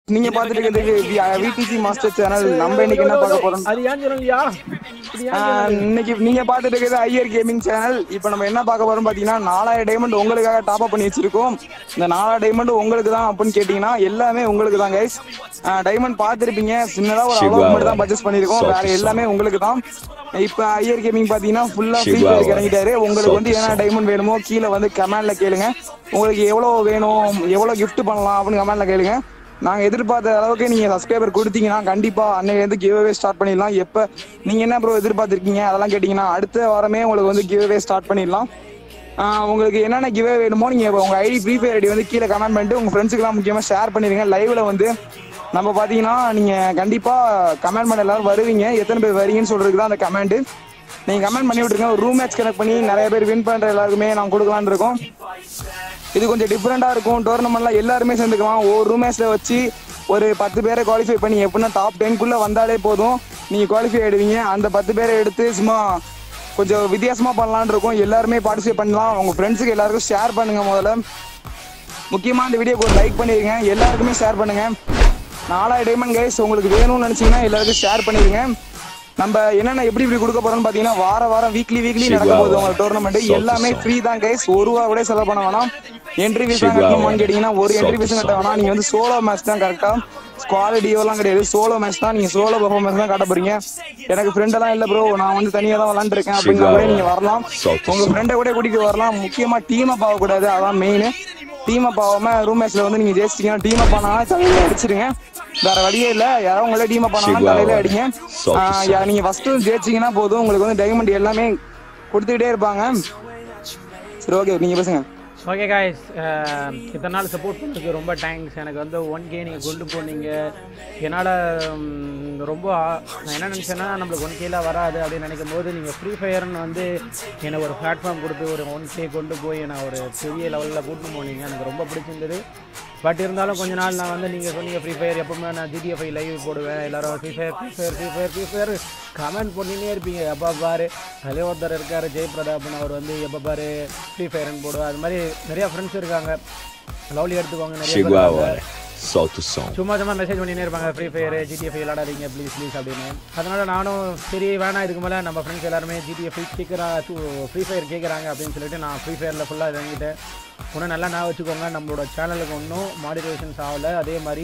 நீங்க பாத்துட்டு இருக்கிறது விடிசி மாஸ்டர் சேனல் நம்ம இன்னைக்கு என்ன பார்க்க போறோம் அது ஏன் சொல்லுங்கய்யா இது ஏன் ஆஹ், இன்னைக்கு நீங்க பாத்துட்டு இருக்கிறது ஐயர் கேமிங் சேனல் இப்போ நம்ம என்ன பார்க்க போறோம் பாத்தீங்கன்னா நாலாயிரம் டைமண்ட் உங்களுக்காக டாப் அப் பண்ணி வச்சிருக்கோம் இந்த நாலாயிரம் டைமண்ட் உங்களுக்கு தான் அப்படின்னு கேட்டீங்கன்னா எல்லாமே உங்களுக்கு தான் கைஸ் டைமண்ட் பார்த்திருப்பீங்க சின்னதா ஒரு அளவு மட்டும் தான் பர்ச்சேஸ் பண்ணிருக்கோம் வேற எல்லாமே உங்களுக்கு தான் இப்ப ஐயர் கேமிங் பாத்தீங்கன்னா ஃபுல்லா ஃப்ரீ ஃபயர் இறங்கிட்டாரு உங்களுக்கு வந்து என்ன டைமண்ட் வேணுமோ கீழே வந்து கமெண்ட்ல கேளுங்க உங்களுக்கு எவ்வளவு வேணும் எவ்வளவு gift பண்ணலாம் அப்படின்னு கமெண்ட்ல கேளுங்க நாங்க எதிர்பார்த்த அளவுக்கு நீங்க சப்ஸ்கிரைபர் கொடுத்தீங்கன்னா கண்டிப்பா அன்னையில இருந்து கிவ் அவே ஸ்டார்ட் பண்ணிடலாம் எப்ப நீங்க என்ன ப்ரோ எதிர்பார்த்திருக்கீங்க அதெல்லாம் கேட்டீங்கன்னா அடுத்த வாரமே உங்களுக்கு வந்து கிவ் அவே ஸ்டார்ட் பண்ணிடலாம் ஆஹ் உங்களுக்கு என்னென்ன கிவ் வேணுமோ நீங்க உங்க ஐடி ஃப்ரீ ஃபயர் ஐடி வந்து கீழே கமெண்ட் பண்ணிட்டு உங்க ஃப்ரெண்ட்ஸுக்குலாம் முக்கியமா ஷேர் பண்ணிருங்க லைவ்ல வந்து நம்ம பாத்தீங்கன்னா நீங்க கண்டிப்பா கமெண்ட் பண்ண எல்லாரும் வருவீங்க எத்தனை பேர் வரீங்கன்னு சொல்றதுக்கு தான் அந்த கமெண்ட் நீங்க கமெண்ட் பண்ணி விட்டுருங்க ஒரு ரூம் மேட்ச் கனெக்ட் பண்ணி நிறைய பேர் வின் பண்ற எல்லாருக்குமே நான் கொடுக்கலாம்னு இருக்கோம் இது கொஞ்சம் டிஃப்ரெண்டா இருக்கும் டோர்னமெண்ட்ல எல்லாருமே சேர்ந்துக்கலாம் ஒரு ரூம் மேட்ச்ல வச்சு ஒரு பத்து பேரை குவாலிஃபை பண்ணி எப்படின்னா டாப் டென்குள்ள வந்தாலே போதும் நீங்க குவாலிஃபை ஆயிடுவீங்க அந்த பத்து பேரை எடுத்து சும்மா கொஞ்சம் வித்தியாசமா பண்ணலாம்னு இருக்கும் எல்லாருமே பார்ட்டிசிபேட் பண்ணலாம் உங்க ஃப்ரெண்ட்ஸுக்கு எல்லாருக்கும் ஷேர் பண்ணுங்க முதல்ல முக்கியமா இந்த வீடியோக்கு ஒரு லைக் பண்ணிருங்க எல்லாருக்குமே ஷேர் பண்ணுங்க நாலாயிரம் டைமண்ட் கைஸ் உங்களுக்கு வேணும்னு நினைச்சீங்கன்னா எல்லாருக்கும் ஷேர் பண்ணிருங்க நம்ம என்னென்ன எப்படி இப்படி கொடுக்க போறோம்னு பாத்தீங்கன்னா வார வாரம் வீக்லி வீக்லி நடக்க போகுது உங்க டோர்னமெண்ட் எல்லாமே ஃப்ரீ தான் கைஸ் ஒரு ரூபா கூட செலவு பண்ண வேணாம் என்ட்ரி ஃபீஸ் தான் கட்டணுமான்னு கேட்டீங்கன்னா ஒரு என்ட்ரி ஃபீஸ் கட்ட வேணாம் நீங்க வந்து சோலோ மேட்ச் தான் கரெக்டா குவாலிட்டியோ எல்லாம் கிடையாது சோலோ மேட்ச் தான் நீங்க சோலோ பெர்ஃபார்மன்ஸ் தான் காட்ட போறீங்க எனக்கு ஃப்ரெண்ட் எல்லாம் இல்ல ப்ரோ நான் வந்து தனியா தான் விளாண்டுருக்கேன் அப்படிங்கிற மாதிரி நீங்க வரலாம் உங்க ஃப்ரெண்டை கூட கூட்டிட்டு வரலாம் முக்கியமா டீம் அப் ஆகக்கூடாது அதான் மெயின் டீம் அப் ஆகாம ரூம் மேட்ச்ல வந்து நீங்க ஜெயிச்சிட்டீங்கன்னா டீம் அப் ஆனா தலையில அடிச்சிருங்க வேற வழியே இல்ல யாராவது உங்களே டீம் அப் ஆனா தலையில அடிங்க ஆஹ் யா- நீங்க ஃபர்ஸ்ட் ஜெயிச்சீங்கன்னா போதும் உங்களுக்கு வந்து டைமண்ட் எல்லாமே கொடுத்துக்கிட்டே இருப்பாங்க சரி ஓகே நீங்க பேசுங்க ஓகே காய்ஸ் இத்தனை நாள் சப்போர்ட் பண்ணதுக்கு ரொம்ப தேங்க்ஸ் எனக்கு வந்து ஒன் கே நீங்கள் கொண்டு போனீங்க என்னால் ரொம்ப ஆ- நான் என்ன நினச்சேன்னா நம்மளுக்கு ஒன் கேல வராது அப்படின்னு நினைக்கும் போது நீங்கள் ஃப்ரீ ஃபயர்னு வந்து எனக்கு ஒரு பிளாட்ஃபார்ம் கொடுத்து ஒரு ஒன் கே கொண்டு போய் நான் ஒரு பெரிய லெவலில் கூட்டிட்டு போனீங்க எனக்கு ரொம்ப பிடிச்சிருந்தது பட் இருந்தாலும் கொஞ்ச நாள் நான் வந்து நீங்கள் சொன்னீங்க ஃப்ரீ ஃபயர் எப்பவுமே நான் ஜிடிஎஃப்ஐ லைவ் போடுவேன் எல்லாரும் Free Fire Free Fire Free Fire Free Fire comment பண்ணினே இருப்பீங்க எப்போ பாரு அதிலே ஒருத்தர் இருக்கார் ஜெய் பிரதாப்னு அவர் வந்து எப்போ பாரு ஃப்ரீ ஃபயர்னு போடுவார் அது மாதிரி நிறைய ஃப்ரெண்ட்ஸ் இருக்காங்க லவ்லி எடுத்துக்கோங்க நிறைய பேர் Chegou a இருக்காங்க. hora. Solta o som. சும்மா சும்மா மெசேஜ் பண்ணினே இருப்பாங்க ஃப்ரீ ஃபயர் ஜிடிஎஃப் விளாடாதீங்க ப்ளீஸ் ப்ளீஸ் அப்படின்னு அதனால நானும் சரி வேணாம் இதுக்கு மேலே நம்ம ஃப்ரெண்ட்ஸ் எல்லாருமே ஜிடிஎஃப் கேட்குறா ஃப்ரீ ஃபயர் கேட்குறாங்க அப்படின்னு சொல்லிட்டு நான் ஃப்ரீ ஃபயரில் ஃபுல்லாக இறங்கிட்டேன் இன்னும் நல்லா நான் வச்சுக்கோங்க நம்மளோட சேனலுக்கு ஒன்றும் மாடிஃபிகேஷன்ஸ் ஆகலை அதே மாதிரி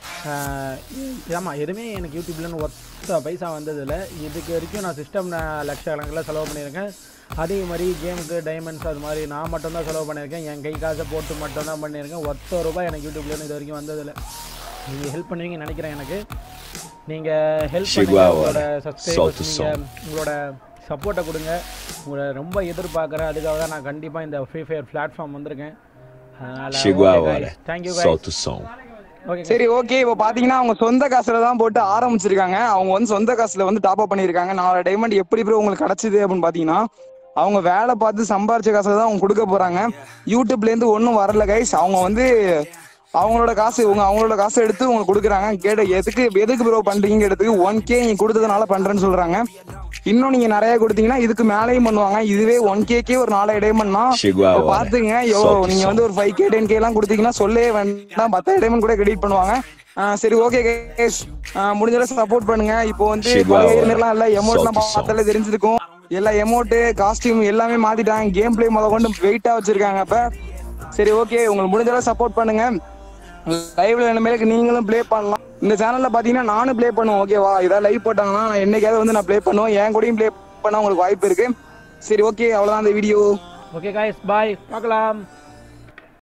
ஆமாம் எதுவுமே எனக்கு யூடியூப்லன்னு ஒத்த பைசா வந்ததில்லை இதுக்கு வரைக்கும் நான் சிஸ்டம் லட்ச கணக்கில் செலவு பண்ணியிருக்கேன் அதே மாதிரி கேமுக்கு டைமண்ட்ஸ் அது மாதிரி நான் மட்டும்தான் செலவு பண்ணியிருக்கேன் என் கை காசை போட்டு மட்டும்தான் பண்ணியிருக்கேன் ஒத்த ரூபாய் எனக்கு யூடியூப்லேருந்து இது வரைக்கும் வந்ததில்லை நீங்கள் ஹெல்ப் பண்ணுவீங்கன்னு நினைக்கிறேன் எனக்கு நீங்கள் ஹெல்ப் Chegou பண்ணுங்க a உங்களோட hora. சப்ஸ்கிரைபர்ஸ் Solta o நீங்கள் உங்களோட சப்போர்ட்டை கொடுங்க உங்களை ரொம்ப எதிர்பார்க்குறேன் அதுக்காக தான் நான் கண்டிப்பாக இந்த ஃப்ரீ ஃபயர் பிளாட்ஃபார்ம் வந்திருக்கேன் Chegou a hora. Thank you Solta o som. Okay சரி ஓகே இப்போ பாத்தீங்கன்னா அவங்க சொந்த காசுல தான் போட்டு ஆரம்பிச்சிருக்காங்க அவங்க வந்து சொந்த காசுல வந்து டாப் அப் பண்ணிருக்காங்க நாலு டைமண்ட் எப்படி ப்ரோ உங்களுக்கு கிடைச்சது அப்படின்னு பாத்தீங்கன்னா அவங்க வேலை பார்த்து சம்பாரிச்ச காசுல தான் அவங்க கொடுக்க போறாங்க யூடியூப்ல இருந்து ஒன்றும் வரல கைஸ் அவங்க வந்து அவங்களோட காசு உங்க அவங்களோட காசை எடுத்து உங்களுக்கு கொடுக்குறாங்க கேட்ட எதுக்கு எதுக்கு ப்ரோ பண்றீங்க எடுத்துக்கு ஒன் கே நீங்க கொடுத்ததுனால பண்றேன்னு சொல்றாங்க இன்னும் நீங்க நிறைய கொடுத்தீங்கன்னா இதுக்கு மேலேயும் பண்ணுவாங்க இதுவே ஒன் கேக்கே ஒரு நாலு டைமண்ட்னா Chegou a hora. பாத்துங்க யோ Solta o நீங்க som. வந்து ஒரு ஃபைவ் கே டென் கே எல்லாம் கொடுத்தீங்கன்னா சொல்லவே வேண்டாம் பத்தாயிரம் டைமண்ட் கூட கிரெடிட் பண்ணுவாங்க ஆஹ் சரி ஓகே கேஸ் முடிஞ்ச அளவு சப்போர்ட் பண்ணுங்க இப்போ வந்து Chegou a பழைய hora. மாதிரிலாம் இல்ல எமௌண்ட்லாம் Solta o som. பார்த்தாலே தெரிஞ்சிருக்கும் எல்லா எமௌண்ட் காஸ்டியூம் எல்லாமே மாத்திட்டாங்க கேம் பிளே முத கொண்டு வெயிட்டா வச்சிருக்காங்க அப்ப சரி ஓகே உங்களுக்கு முடிஞ்ச அளவு சப்போர்ட் பண்ணுங்க லைவ்ல இனிமேலுக்கு நீங்களும் ப்ளே பண்ணலாம் இந்த சேனல்ல பாத்தீங்கன்னா நானும் ப்ளே பண்ணுவேன் ஓகேவா ஏதாவது லைவ் போட்டாங்கன்னா நான் என்னைக்காவது வந்து நான் ப்ளே பண்ணுவேன் என் கூடயும் ப்ளே பண்ண உங்களுக்கு வாய்ப்பு இருக்கு சரி ஓகே அவ்வளவுதான் இந்த வீடியோ ஓகே காய்ஸ் பாய் பார்க்கலாம்